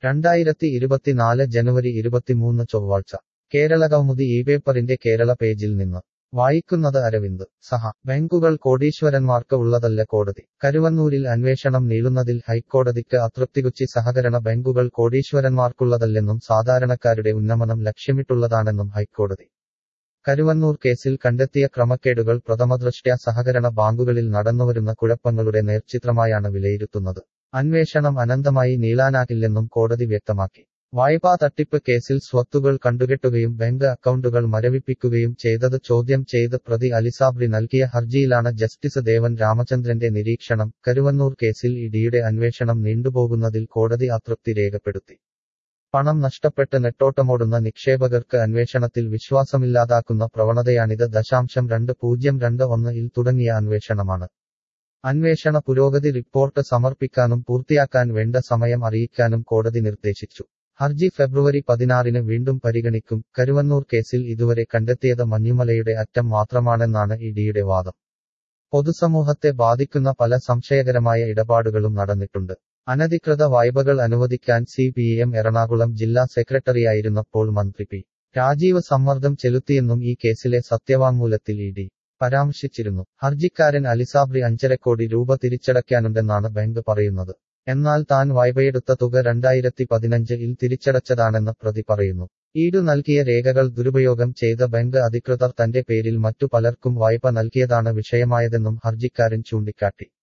രണ്ടായിരത്തി ഇരുപത്തിനാല് ജനുവരി ഇരുപത്തിമൂന്ന് ചൊവ്വാഴ്ച കേരളകൗമുദി ഈ പേപ്പറിന്റെ കേരള പേജിൽ നിന്ന് വായിക്കുന്നത് അരവിന്ദ് സഹ ബാങ്കുകൾ കോടീശ്വരന്മാർക്ക് ഉള്ളതല്ല കോടതി കരുവന്നൂരിൽ അന്വേഷണം നീളുന്നതിൽ ഹൈക്കോടതിക്ക് അതൃപ്തികൊച്ചി സഹകരണ ബാങ്കുകൾ കോടീശ്വരന്മാർക്കുള്ളതല്ലെന്നും സാധാരണക്കാരുടെ ഉന്നമനം ലക്ഷ്യമിട്ടുള്ളതാണെന്നും ഹൈക്കോടതി കരുവന്നൂർ കേസിൽ കണ്ടെത്തിയ ക്രമക്കേടുകൾ പ്രഥമദൃഷ്ട്യാ സഹകരണ ബാങ്കുകളിൽ നടന്നുവരുന്ന കുഴപ്പങ്ങളുടെ നേർചിത്രമായാണ് വിലയിരുത്തുന്നത് അന്വേഷണം അനന്തമായി നീളാനാകില്ലെന്നും കോടതി വ്യക്തമാക്കി വായ്പാ തട്ടിപ്പ് കേസിൽ സ്വത്തുകൾ കണ്ടുകെട്ടുകയും ബാങ്ക് അക്കൗണ്ടുകൾ മരവിപ്പിക്കുകയും ചെയ്തത് ചോദ്യം ചെയ്ത് പ്രതി അലിസാബ്രി നൽകിയ ഹർജിയിലാണ് ജസ്റ്റിസ് ദേവൻ രാമചന്ദ്രന്റെ നിരീക്ഷണം കരുവന്നൂർ കേസിൽ ഇഡിയുടെ അന്വേഷണം നീണ്ടുപോകുന്നതിൽ കോടതി അതൃപ്തി രേഖപ്പെടുത്തി പണം നഷ്ടപ്പെട്ട് നെട്ടോട്ടമോടുന്ന നിക്ഷേപകർക്ക് അന്വേഷണത്തിൽ വിശ്വാസമില്ലാതാക്കുന്ന പ്രവണതയാണിത് ദശാംശം രണ്ട് പൂജ്യം രണ്ട് ഒന്ന് ഇൽ തുടങ്ങിയ അന്വേഷണമാണ് അന്വേഷണ പുരോഗതി റിപ്പോർട്ട് സമർപ്പിക്കാനും പൂർത്തിയാക്കാൻ വേണ്ട സമയം അറിയിക്കാനും കോടതി നിർദ്ദേശിച്ചു ഹർജി ഫെബ്രുവരി പതിനാറിന് വീണ്ടും പരിഗണിക്കും കരുവന്നൂർ കേസിൽ ഇതുവരെ കണ്ടെത്തിയത് മഞ്ഞുമലയുടെ അറ്റം മാത്രമാണെന്നാണ് ഇഡിയുടെ വാദം പൊതുസമൂഹത്തെ ബാധിക്കുന്ന പല സംശയകരമായ ഇടപാടുകളും നടന്നിട്ടുണ്ട് അനധികൃത വായ്പകൾ അനുവദിക്കാൻ സി പി എം എറണാകുളം ജില്ലാ സെക്രട്ടറിയായിരുന്നപ്പോൾ മന്ത്രി പി രാജീവ് സമ്മർദ്ദം ചെലുത്തിയെന്നും ഈ കേസിലെ സത്യവാങ്മൂലത്തിൽ ഇ ഡി പരാമർശിച്ചിരുന്നു ഹർജിക്കാരൻ അലിസാബ്രി അഞ്ചര കോടി രൂപ തിരിച്ചടയ്ക്കാനുണ്ടെന്നാണ് ബാങ്ക് പറയുന്നത് എന്നാൽ താൻ വായ്പയെടുത്ത തുക രണ്ടായിരത്തി പതിനഞ്ചിൽ തിരിച്ചടച്ചതാണെന്ന് പ്രതി പറയുന്നു ഈടു നൽകിയ രേഖകൾ ദുരുപയോഗം ചെയ്ത ബാങ്ക് അധികൃതർ തന്റെ പേരിൽ മറ്റു പലർക്കും വായ്പ നൽകിയതാണ് വിഷയമായതെന്നും ഹർജിക്കാരൻ ചൂണ്ടിക്കാട്ടി